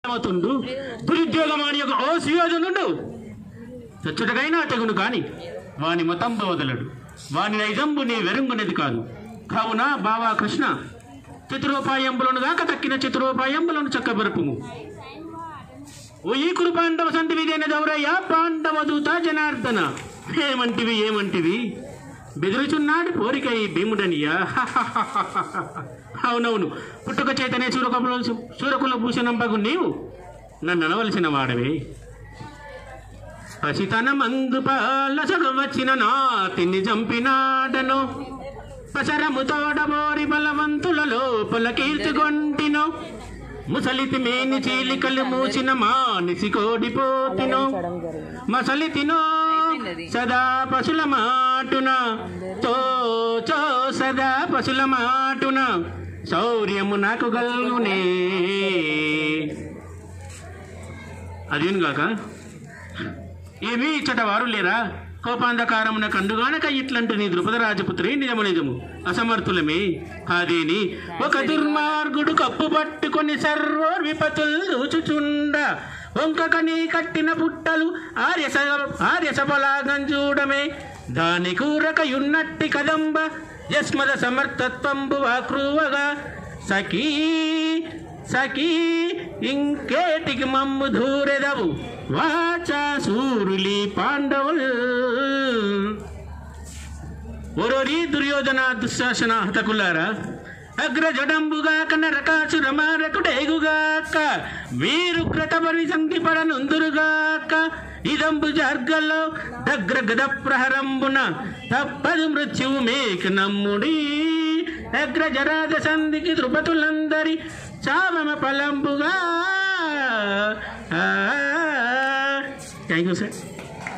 అవుతుండు దురుద్యోగమాని యొక్క ఓ సుయోధనుడు చచ్చుటకైనా తెగును కాని వాని మతం వదలడు వాని నైజంబు నీ వెరుంగునది కాదు కావున బావా కృష్ణ చతురోపాయంబులను గాక తక్కిన చతురోపాయంబులను చక్కబరుపుము ఓ ఈ కురు పాండవ సంతి విధైన దౌరయ్య పాండవ దూత జనార్దన ఏమంటివి ఏమంటివి బెదిరుచున్నాడు పోరికై భీముడనియా అవునవును పుట్టుక చేతనే సూరకుల సూరకుల భూషణంపగు నీవు నన్ను అనవలసిన వాడవే పసితనమందు పాలసగ వచ్చిన నాతిని చంపినాడను పసరము తోడబోరి బలవంతుల లోపల కీర్తిగొంటినో ముసలితి మేని చీలికలు మూసిన మానిసి కోడిపోతినో మసలితినో సదా పశుల మాటున తో చో సదా పశుల మాటున శౌర్యము నాకు గల్గునే అదేను గాక ఏమీ ఇచ్చట వారు లేరా కోపాంధకారమున కండుగానక ఇట్లంటే నీ ద్రుపద రాజపుత్రి నిజము నిజము అసమర్థులమే అదేని ఒక దుర్మార్గుడు కప్పు పట్టుకొని సర్వోర్ విపతులు రుచుచుండ వంకక నీ కట్టిన పుట్టలు ఆర్యస ఆర్యసబలాగం చూడమే దాని కూరకయున్నట్టి కదంబ యస్మద సమర్థత్వంబు వాక్రూవగా సఖీ సఖీ ఇంకేటికి మమ్ము ధూరెదవు వాచా సూరులి పాండవులు ఒరోరి దుర్యోధన దుశ్శాసన హతకులారా అగ్రజడంబుగాక నరకాసుర మారకుడేగుగాక వీరు క్రతపరి సంధిపడనుందురుగాక ఇదంబు జర్గల్లో దగ్ర గద ప్రహరంబున తప్పదు మృత్యువు మేక నమ్ముడి అగ్రజరాజ సంధికి ద్రుపతులందరి చావమ పలంబుగా థ్యాంక్ యూ సార్